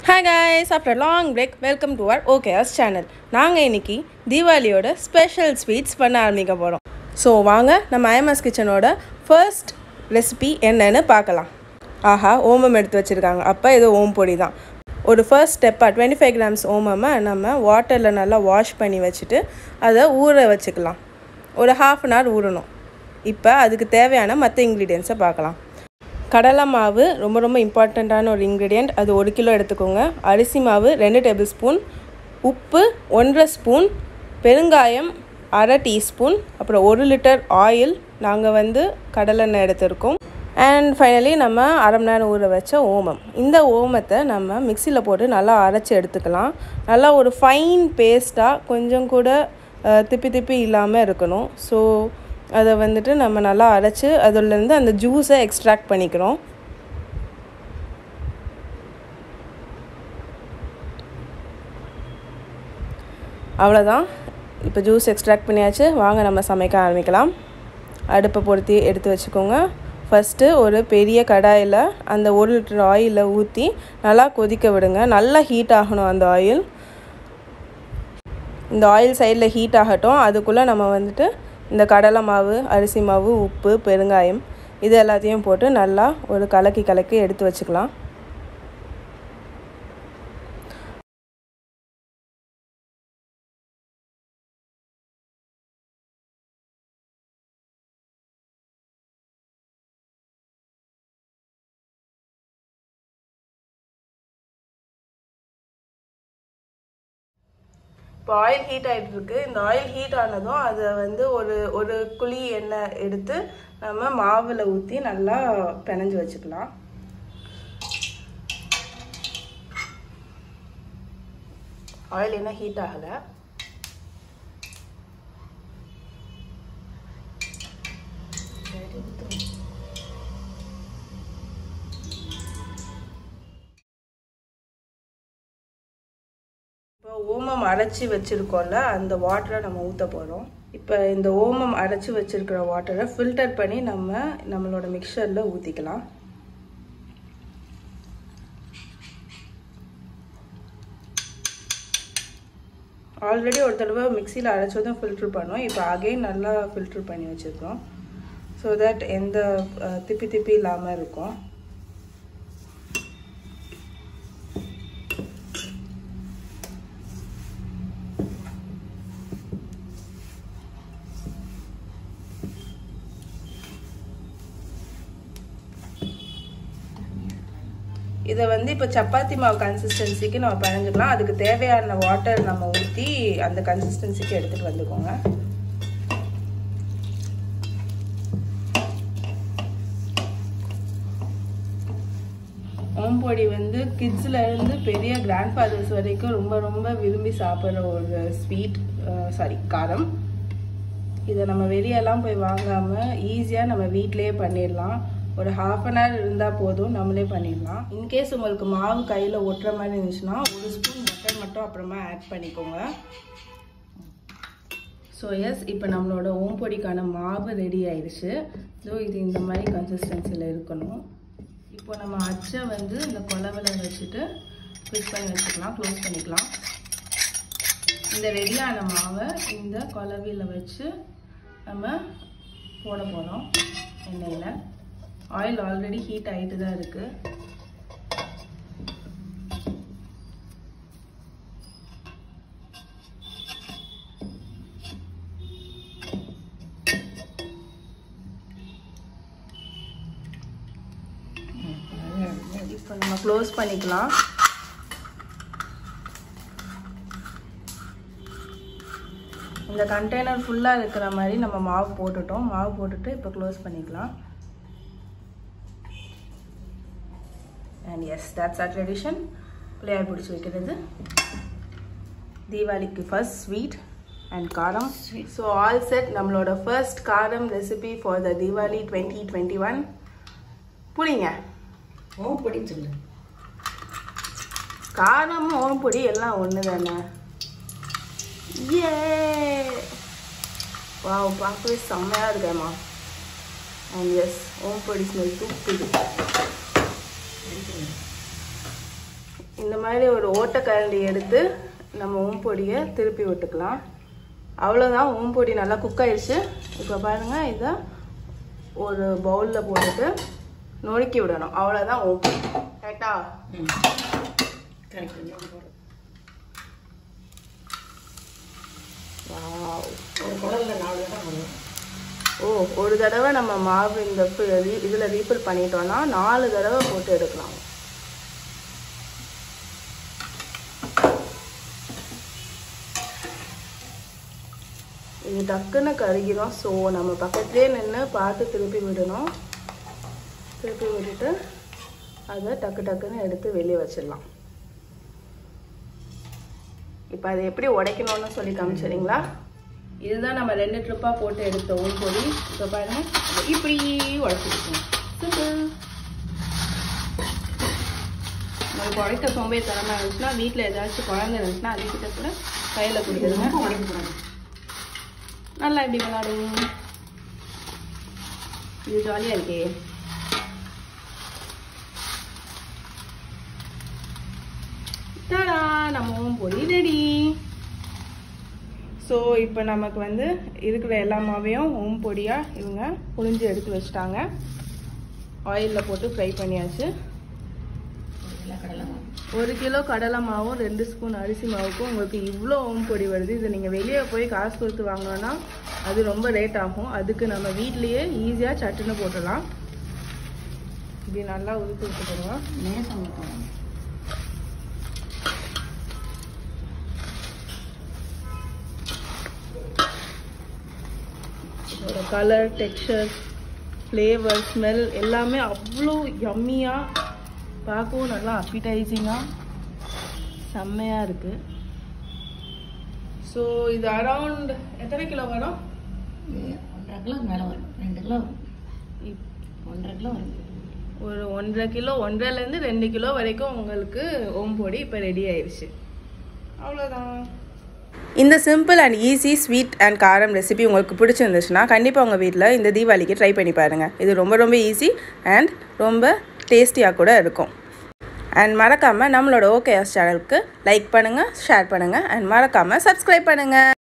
hi guys after long break welcome to our OKS channel நாங்கள் இன்னைக்கு தீபாவளியோட special sweets பண்ண ஆரம்பிக்க போகிறோம் ஸோ வாங்க நம்ம ஐஎம்எஸ் கிச்சனோட ஃபர்ஸ்ட் ரெசிபி என்னன்னு பார்க்கலாம் ஆஹா ஓமம் எடுத்து வச்சுருக்காங்க அப்போ இது ஓம் பொடி தான் ஒரு ஃபர்ஸ்ட் ஸ்டெப்பாக டுவெண்ட்டி ஃபைவ் கிராம்ஸ் ஓமமை நம்ம வாட்டரில் நல்லா வாஷ் பண்ணி வச்சுட்டு அதை ஊற வச்சுக்கலாம் ஒரு ஹாஃப் அன் ஹவர் ஊறணும் இப்போ அதுக்கு தேவையான மற்ற இன்க்ரீடியன்ஸை பார்க்கலாம் கடலை மாவு ரொம்ப ரொம்ப இம்பார்ட்டண்ட்டான ஒரு இன்க்ரீடியண்ட் அது ஒரு கிலோ எடுத்துக்கோங்க அரிசி மாவு ரெண்டு டேபிள் ஸ்பூன் உப்பு ஒன்றரை ஸ்பூன் பெருங்காயம் அரை டீஸ்பூன் அப்புறம் ஒரு லிட்டர் ஆயில் நாங்கள் வந்து கடலெண்ணெய் எடுத்திருக்கோம் அண்ட் ஃபைனலி நம்ம அரை மணி நேரம் ஊற வச்ச ஓமம் இந்த ஓமத்தை நம்ம மிக்சியில் போட்டு நல்லா அரைச்சி எடுத்துக்கலாம் நல்லா ஒரு ஃபைன் பேஸ்ட்டாக கொஞ்சம் கூட அஹ், திப்பி திப்பி இல்லாமல் இருக்கணும் ஸோ அதை வந்துட்டு நம்ம நல்லா அரைச்சி அதுலேருந்து அந்த ஜூஸை எக்ஸ்ட்ராக்ட் பண்ணிக்கிறோம் அவ்வளோதான் இப்போ ஜூஸ் எக்ஸ்ட்ராக்ட் பண்ணியாச்சு வாங்க நம்ம சமைக்க ஆரம்பிக்கலாம் அடுப்பை பொருத்தி எடுத்து வச்சுக்கோங்க ஃபஸ்ட்டு ஒரு பெரிய கடாயில் அந்த ஒரு லிட்டர் ஆயிலை ஊற்றி நல்லா கொதிக்க விடுங்க நல்லா ஹீட் ஆகணும் அந்த ஆயில் இந்த ஆயில் சைடில் ஹீட் ஆகட்டும் அதுக்குள்ளே நம்ம வந்துட்டு இந்த கடலை மாவு அரிசி மாவு உப்பு பெருங்காயம் இது எல்லாத்தையும் போட்டு நல்லா ஒரு கலக்கி கலக்கி எடுத்து வச்சுக்கலாம் இப்போ ஆயில் ஹீட் ஆகிட்டு இருக்கு இந்த ஆயில் ஹீட் ஆனதும் அதை வந்து ஒரு ஒரு குழி எண்ணெய் எடுத்து நம்ம மாவில் ஊற்றி நல்லா பிணைஞ்சு வச்சுக்கலாம் ஆயில் என்ன ஹீட் ஆகலை இப்போ ஓமம் அரைச்சி வச்சுருக்கோம்ல அந்த வாட்டரை நம்ம ஊற்ற போகிறோம் இப்போ இந்த ஓமம் அரைச்சி வச்சுருக்கிற வாட்டரை ஃபில்டர் பண்ணி நம்ம நம்மளோட மிக்சரில் ஊற்றிக்கலாம் ஆல்ரெடி ஒரு தடவை மிக்சியில் அரைச்சதும் ஃபில்ட்ரு பண்ணோம் இப்போ அகைன் நல்லா ஃபில்ட்ரு பண்ணி வச்சுருக்கோம் ஸோ தட் எந்த அஹ், திப்பி திப்பி இல்லாமல் இருக்கும் இதை வந்து இப்போ சப்பாத்தி மாவு கன்சிஸ்டன்சிக்கு நம்ம பிணைஞ்சுக்கலாம் அதுக்கு தேவையான வாட்டர் நம்ம ஊற்றி அந்த கன்சிஸ்டன்சிக்கு எடுத்துகிட்டு வந்துக்கோங்க ஓம்பொடி வந்து கிட்ஸில் இருந்து பெரிய கிராண்ட் ஃபாதர்ஸ் வரைக்கும் ரொம்ப ரொம்ப விரும்பி சாப்பிட்ற ஒரு ஸ்வீட் சாரி காரம் இதை நம்ம வெளியெல்லாம் போய் வாங்காமல் ஈஸியாக நம்ம வீட்டிலேயே பண்ணிடலாம் ஒரு ஹாஃப் அன் ஹவர் இருந்தால் போதும் நம்மளே பண்ணிடலாம் இன்கேஸ் உங்களுக்கு மாவு கையில் ஒட்டுற மாதிரி இருந்துச்சுன்னா ஒரு ஸ்பூன் பட்டர் மட்டும் அப்புறமா ஆட் பண்ணிக்கோங்க ஸோ எஸ் இப்போ நம்மளோட ஓம்பொடிக்கான மாவு ரெடி ஆயிடுச்சு ஸோ இது இந்த மாதிரி கன்சிஸ்டன்சியில் இருக்கணும் இப்போ நம்ம அச்சை வந்து இந்த குலவில் வச்சுட்டு ஃபிட் பண்ணி வச்சுக்கலாம் க்ளோஸ் பண்ணிக்கலாம் இந்த ரெடியான மாவை இந்த குலவியில் வச்சு நம்ம போட போகிறோம் எண்ணெயில் ஆயில் ஆல்ரெடி ஹீட் ஆகிட்டு தான் இருக்குது இப்போ நம்ம க்ளோஸ் பண்ணிக்கலாம் இந்த கண்டெய்னர் ஃபுல்லாக இருக்கிற மாதிரி நம்ம மாவு போட்டுட்டோம் மாவு போட்டுட்டு இப்போ க்ளோஸ் பண்ணிக்கலாம் and yes that's our tradition Pillaiyar பிடிச்சி வைக்கிறது தீபாவளிக்கு ஃபர்ஸ்ட் ஸ்வீட் அண்ட் காரம் ஸோ ஆல் செட் நம்மளோட ஃபர்ஸ்ட் காரம் recipe for the Deepavali twenty twenty one புளிங்க ஓம்பொடி சொல்லு காரம் ஓம்பொடி எல்லாம் ஒன்று தானே ஏ வாவ் பார்க்கவே செம்மையாக இருக்கேம்மா அண்ட் எஸ் ஓம்பொடி ஸ்மெல் தூக்குது இந்த மாதிரி ஒரு ஓட்டக்கரண்டி எடுத்து நம்ம ஓம்பொடியை திருப்பி விட்டுக்கலாம் அவ்வளோதான் ஓம்பொடி நல்லா குக் ஆயிடுச்சு இப்போ பாருங்கள் இதை ஒரு பவுலில் போட்டுட்டு நொறுக்கி விடணும் அவ்வளோதான் ஓம்பொடி கரெக்டா ம் கரெக்ட் போடுறோம் வாவ் ஒரு குடல்ல நாலு தடவை போடுவோம் ஓ ஒரு தடவை நம்ம மாவு இந்த இதில் ரீஃபில் பண்ணிட்டோம்னா நாலு தடவை போட்டு எடுக்கலாம் இது டக்குன்னு கருகிரும் ஸோ நம்ம பக்கத்துலேயே நின்று பார்த்து திருப்பி விடணும் திருப்பி விட்டுட்டு அதை டக்கு டக்குன்னு எடுத்து வெளியே வச்சிடலாம் இப்போ அதை எப்படி உடைக்கணும்னு சொல்லி காமிச்சிடுறீங்களா இதுதான் நம்ம ரெண்டு ட்ரிப்பாக போட்டு எடுத்த பொடி இப்போ பாருங்க இதை இப்படி உடச்சிருக்கோம் சிம்பிள் உங்களுக்கு உடைக்க சோம்பேறித்தனமாக இருந்துச்சுன்னா வீட்டில் ஏதாச்சும் குழந்தை இருந்துச்சுன்னா அதுக்கிட்ட கூட கையில் கொடுத்துருங்க ரொம்ப உடைக்கக்கூடாது நல்லா இப்படி விளாடுவோம் இது ஜாலியாக இருக்கே தடா நம்ம பொடி ரெடி ஸோ இப்போ நமக்கு வந்து இருக்கிற எல்லா மாவையும் ஓம் பொடியாக இவங்க புழிஞ்சு எடுத்து வச்சிட்டாங்க ஆயிலில் போட்டு ஃப்ரை பண்ணியாச்சு எல்லாம் கடலை மாவு ஒரு கிலோ கடலை மாவும் ரெண்டு ஸ்பூன் அரிசி மாவுக்கும் உங்களுக்கு இவ்வளோ ஓம் பொடி வருது இதை நீங்கள் வெளியே போய் காசு கொடுத்து வாங்கினோன்னா அது ரொம்ப ரேட் ஆகும் அதுக்கு நம்ம வீட்லேயே ஈஸியாக சட்டுன்னு போட்டுடலாம் இப்படி நல்லா உதுத்து விட்டுருவோம் லேசாக ஊற்றணும் இதோட கலர் டெக்ஸ்சர் ஃப்ளேவர் ஸ்மெல் எல்லாமே அவ்வளோ யம்மியாக பார்க்கவும் நல்லா அப்பிடைசிங்காக செம்மையாக இருக்குது ஸோ இது அரவுண்ட் எத்தனை கிலோ வரும் இது ஒன்றரை கிலோ மேலே வரும் ரெண்டு கிலோ வரும் இப்- ஒன்றரை கிலோ வரும் ஒரு ஒன்றரை கிலோ ஒன்றரைலேருந்து ரெண்டு கிலோ வரைக்கும் உங்களுக்கு ஓம்பொடி இப்போ ரெடி ஆயிடுச்சு அவ்வளோதான் இந்த simple and easy sweet and காரம் ரெசிபி உங்களுக்கு பிடிச்சிருந்துச்சுன்னா கண்டிப்பாக உங்கள் வீட்டில் இந்த தீபாவளிக்கு ட்ரை பண்ணி பாருங்கள் இது ரொம்ப ரொம்ப ஈஸி அண்ட் ரொம்ப டேஸ்டியாக கூட இருக்கும் அண்ட் மறக்காமல் நம்மளோட ஓகேஎஸ் சேனலுக்கு லைக் பண்ணுங்கள் ஷேர் பண்ணுங்கள் அண்ட் மறக்காமல் சப்ஸ்கிரைப் பண்ணுங்கள்